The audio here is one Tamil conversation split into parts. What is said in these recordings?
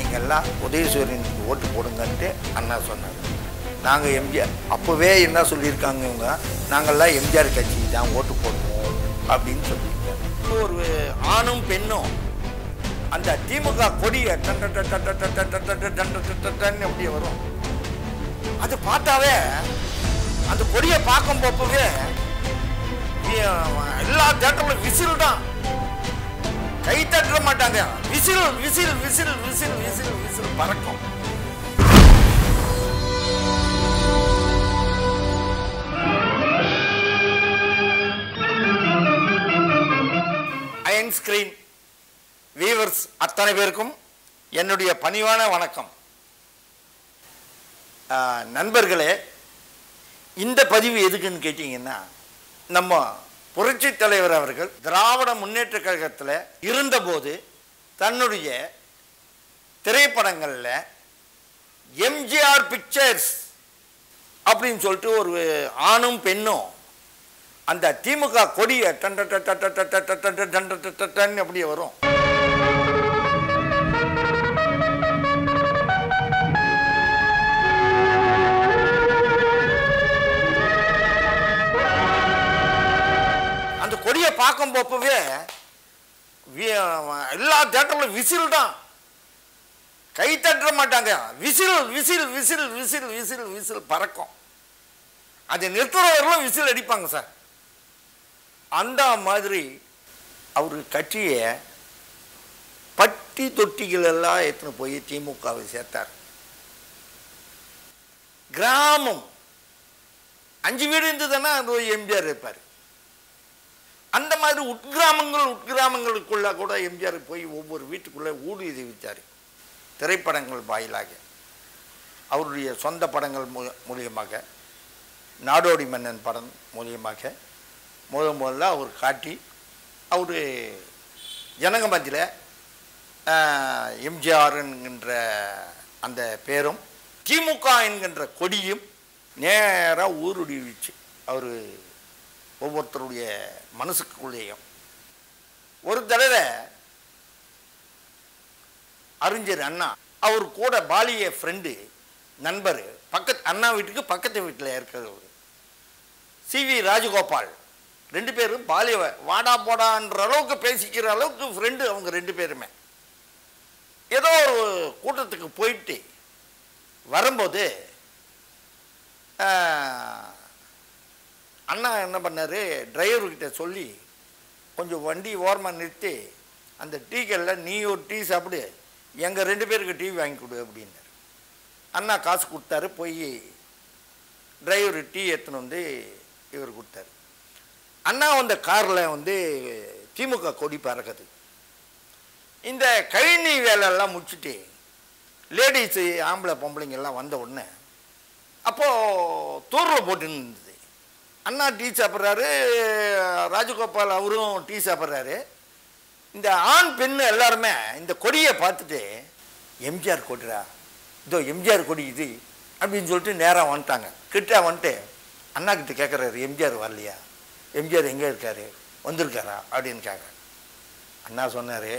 நீங்கள் எல்லாம் உதயசூரியனுக்கு ஓட்டு போடுங்கன்ட்டு அண்ணா சொன்னார் நாங்கள் எம்ஜிஆர் அப்போவே என்ன சொல்லியிருக்காங்க இவங்க நாங்கள்லாம் எம்ஜிஆர் கட்சிக்கு தான் ஓட்டு போடுவோம் அப்படின்னு சொல்லியிருக்காங்க ஒரு ஆணும் பெண்ணும் அந்த திமுக கொடியை டன் டன் டன் டன் டன் டன் டன் டன் டன் டன் டன் டன் டன் அப்படியே வரும் அது பார்த்தாவே அந்த கொடியை பார்க்கும் போப்பவே எல்லா தேட்டரில் விசில் தான் கை தட்ட மாட்டாங்க whistle whistle whistle whistle whistle whistle பறக்கும் அயன் ஸ்கிரீன் வீவர்ஸ் அத்தனை பேருக்கும் என்னுடைய பணிவான வணக்கம் ஆஹ், நண்பர்களே இந்த பதிவு எதுக்குன்னு கேட்டிங்கன்னா நம்ம புரட்சி தலைவர் அவர்கள் திராவிட முன்னேற்ற கழகத்தில் இருந்தபோது தன்னுடைய திரைப்படங்களில் எம்ஜிஆர் பிக்சர்ஸ் அப்படின்னு சொல்லிட்டு ஒரு ஆணும் பெண்ணும் அந்த திமுக கொடியை டன் டன் டன் டன் டன் டன் டன் டன் டன் டன் டன் டன் டன் அப்படியே வரும் அந்த கொடியை பார்க்கும் போப்பவே வி- எல்லா தேட்டரில் விசில் தான் கை தட்ட மாட்டாங்க whistle whistle whistle whistle whistle whistle பறக்கும் அதை நிறுத்துறவர்களும் விசில் அடிப்பாங்க சார் அந்த மாதிரி அவர் கட்சியை பட்டி தொட்டிகள் எல்லாம் எடுத்துன்னு போய் திமுகவை சேர்த்தார் கிராமம் அஞ்சு வீடு இருந்ததுன்னா அது ஒரு எம்ஜிஆர் இருப்பார் அந்த மாதிரி உட்கிராமங்கள் உட்கிராமங்களுக்குள்ள கூட எம்ஜிஆர் போய் ஒவ்வொரு வீட்டுக்குள்ளே ஊடுருவி வித்தார் திரைப்படங்கள் வாயிலாக அவருடைய சொந்த படங்கள் மூ- மூலியமாக நாடோடி மன்னன் படம் மூலியமாக முத முதல்ல அவர் காட்டி அவர் ஜனங்க மத்தியில் எம்ஜிஆர் என்கின்ற அந்த பேரும் திமுக என்கின்ற கொடியும் நேராக ஊருடிவிச்சு அவர் ஒவ்வொருத்தருடைய மனசுக்குள்ளேயும் ஒரு தடவை அறிஞர் அண்ணா அவர் கூட பாலிய ஃப்ரெண்டு நண்பர் பக்கத்து அண்ணா வீட்டுக்கு பக்கத்து வீட்டில் இருக்கிறவர் சி வி ராஜகோபால் ரெண்டு பேரும் பாலிய வாடா போடான்ற அளவுக்கு பேசிக்கிற அளவுக்கு ஃப்ரெண்டு அவங்க ரெண்டு பேருமே ஏதோ ஒரு கூட்டத்துக்கு போயிட்டு வரும்போது ஆஹ், அண்ணா என்ன பண்ணார் டிரைவர்கிட்ட சொல்லி கொஞ்சம் வண்டி ஓரமாக நிறுத்தி அந்த டீ கடையில் நீ ஒரு டீ சாப்பிடு எங்கள் ரெண்டு பேருக்கு டீ வாங்கி கொடு அப்படின்னாரு அண்ணா காசு கொடுத்தாரு போய் டிரைவர் டீ எடுத்துன்னு வந்து இவர் கொடுத்தாரு அண்ணா வந்த காரில் வந்து திமுக கொடி பறக்குது இந்த கழினி வேலையெல்லாம் முடிச்சுட்டு லேடிஸு ஆம்பளை பொம்பளைங்க எல்லாம் வந்த உடனே அப்போது தூரில் போட்டுன்னு இருந்தது அண்ணா டீ சாப்பிட்றாரு ராஜகோபால் அவரும் டீ சாப்பிட்றாரு இந்த ஆண் பெண் எல்லாருமே இந்த கொடியை பார்த்துட்டு எம்ஜிஆர் கொடிடா இதோ எம்ஜிஆர் கொடி இது அப்படின்னு சொல்லிட்டு நேராக வந்துட்டாங்க கிட்ட வந்துட்டு அண்ணா கிட்ட கேட்குறாரு எம்ஜிஆர் வரலையா எம்ஜிஆர் எங்கே இருக்காரு வந்திருக்காரா அப்படின்னு கேட்குறாரு அண்ணா சொன்னார்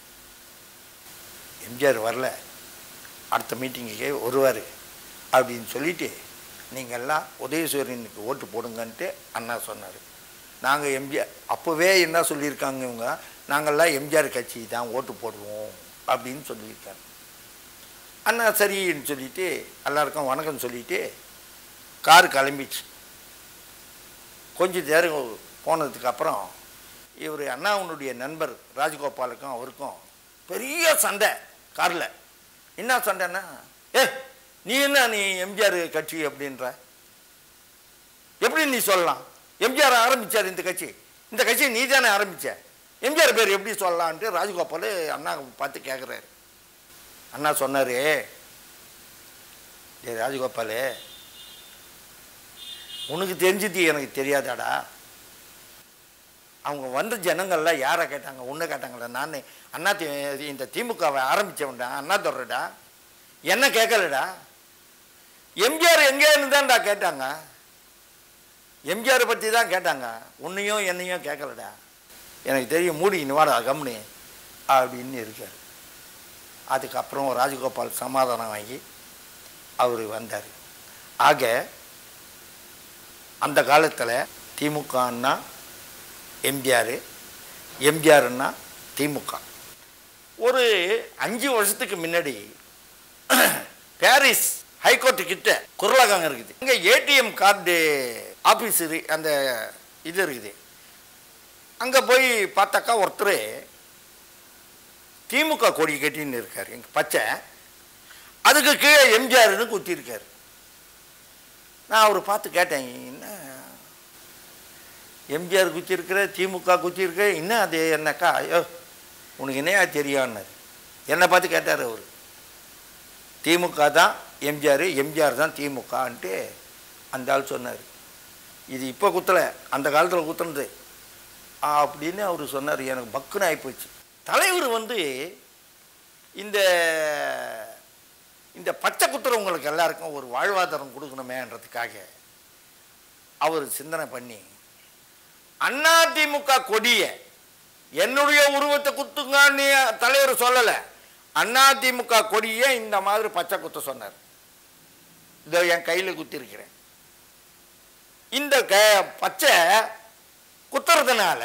எம்ஜிஆர் வரல அடுத்த மீட்டிங்குக்கு வருவார் அப்படின்னு சொல்லிட்டு நீங்கள் எல்லாம் உதயசூரியனுக்கு ஓட்டு போடுங்கன்ட்டு அண்ணா சொன்னார் நாங்கள் எம்ஜிஆர் அப்போவே என்ன சொல்லியிருக்காங்க இவங்க நாங்கள்லாம் எம்ஜிஆர் கட்சி தான் ஓட்டு போடுவோம் அப்படின்னு சொல்லியிருக்காங்க அண்ணா சரின்னு சொல்லிட்டு எல்லாருக்கும் வணக்கம் சொல்லிட்டு கார் கிளம்பிச்சு கொஞ்ச நேரம் போனதுக்கு அப்புறம் இவர் அண்ணாவுனுடைய நண்பர் ராஜகோபாலுக்கும் அவருக்கும் பெரிய சண்டை காரில் என்ன சண்டைன்னா ஏ நீ என்ன நீ எம்ஜிஆர் கட்சி அப்படின்ற எப்படி நீ சொல்லலாம் எம்ஜிஆர் ஆரம்பிச்சார் இந்த கட்சி இந்த கட்சியை நீ தானே ஆரம்பிச்ச எம்ஜிஆர் பேர் எப்படி சொல்லலான்ட்டு ராஜகோபால் அண்ணா பார்த்து கேட்குறாரு அண்ணா சொன்னார் ஏ ராஜகோபால் உனக்கு தெரிஞ்சது எனக்கு தெரியாதாடா அவங்க வந்த ஜனங்கள்லாம் யாரை கேட்டாங்க உன்னை கேட்டாங்களா நான் அண்ணா தி இந்த திமுகவை ஆரம்பித்தவன்டா அண்ணா தொடரடா என்ன கேட்கலடா எம்ஜிஆர் எங்கேன்னு தான்டா கேட்டாங்க எம்ஜிஆர் பற்றி தான் கேட்டாங்க உன்னையும் என்னையும் கேட்கலடா எனக்கு தெரியும் மூடி வாடா கம்னு அப்படின்னு இருக்கார் அதுக்கப்புறம் ராஜகோபால் சமாதானம் வாங்கி அவர் வந்தார் ஆக அந்த காலத்தில் திமுகன்னா எம்ஜிஆர் எம்ஜிஆர்னா திமுக ஒரு அஞ்சு வருஷத்துக்கு முன்னாடி பாரிஸ் ஹைகோர்ட்டு கிட்ட குரலகம் இருக்குது இங்கே ஏடிஎம் கார்டு ஆஃபீஸ் அந்த இது இருக்குது அங்கே போய் பார்த்தாக்கா ஒருத்தர் திமுக கொடி கட்டின்னு இருக்கார் எங்கள் பச்சை அதுக்கு கீழே எம்ஜிஆர்னு குத்திருக்காரு நான் அவரை பார்த்து கேட்டேன் என்ன எம்ஜிஆர் குத்திருக்கிற திமுக குத்திருக்க என்ன அது என்னக்கா ஐயோ உனக்கு என்னையா தெரியான்னாரு என்னை பார்த்து கேட்டார் அவர் திமுக தான் எம்ஜிஆர் எம்ஜிஆர் தான் திமுகன்ட்டு அந்த ஆள் சொன்னார் இது இப்போ குத்தலை அந்த காலத்தில் குத்துனது அப்படின்னு அவர் சொன்னார் எனக்கு பக்குன்னு ஆகிப்போச்சு தலைவர் வந்து இந்த இந்த பச்சை குத்துறவங்களுக்கு எல்லாருக்கும் ஒரு வாழ்வாதாரம் கொடுக்கணுமேன்றதுக்காக அவர் சிந்தனை பண்ணி அதிமுக கொடிய என்னுடைய உருவத்தை குத்துங்கன்னு தலைவர் சொல்லலை அதிமுக கொடியை இந்த மாதிரி பச்சை குத்த சொன்னார் இதோ என் கையில் குத்திருக்கிறேன் இந்த க பச்சை குத்துறதுனால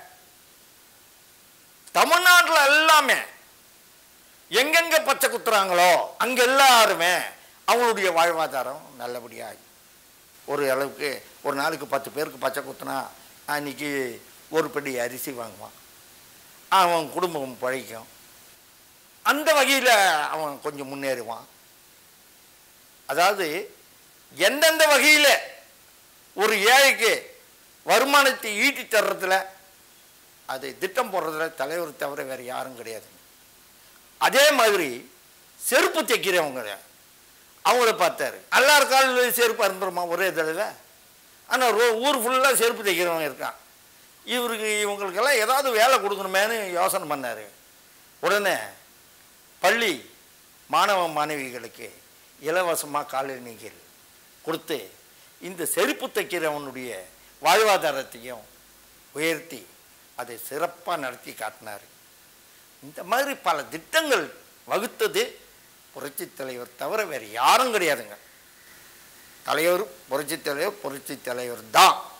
தமிழ்நாட்டில் எல்லாமே எங்கெங்க பச்சை குத்துறாங்களோ அங்க எல்லாருமே அவங்களுடைய வாழ்வாதாரம் நல்லபடியாக ஒரு அளவுக்கு ஒரு நாளைக்கு பத்து பேருக்கு பச்சை குத்துனா அன்னைக்கு ஒரு படி அரிசி வாங்குவான் அவன் குடும்பம் பழைக்கும் அந்த வகையில் அவன் கொஞ்சம் முன்னேறுவான் அதாவது எந்தெந்த வகையில் ஒரு ஏழைக்கு வருமானத்தை ஈட்டி தர்றதுல அது திட்டம் போடுறதுல தலைவர் தவிர வேறு யாரும் கிடையாது அதே மாதிரி செருப்பு தைக்கிறவங்க அவங்கள பார்த்தாரு எல்லார் காலில் செருப்பு அருந்துருமா ஒரே தடவை ஆனால் ரோ ஊர் ஃபுல்லாக செருப்பு தைக்கிறவங்க இருக்கான் இவருக்கு இவங்களுக்கெல்லாம் ஏதாவது வேலை கொடுக்கணுமேனு யோசனை பண்ணார் உடனே பள்ளி மாணவ மாணவிகளுக்கு இலவசமாக காலணிகள் கொடுத்து இந்த செருப்பு தைக்கிறவனுடைய வாழ்வாதாரத்தையும் உயர்த்தி அதை சிறப்பாக நடத்தி காட்டினார் இந்த மாதிரி பல திட்டங்கள் வகுத்தது புரட்சி தலைவர் தவிர வேறு யாரும் கிடையாதுங்க தலைவர் புரட்சி தலைவர் புரட்சி தலைவர் தான்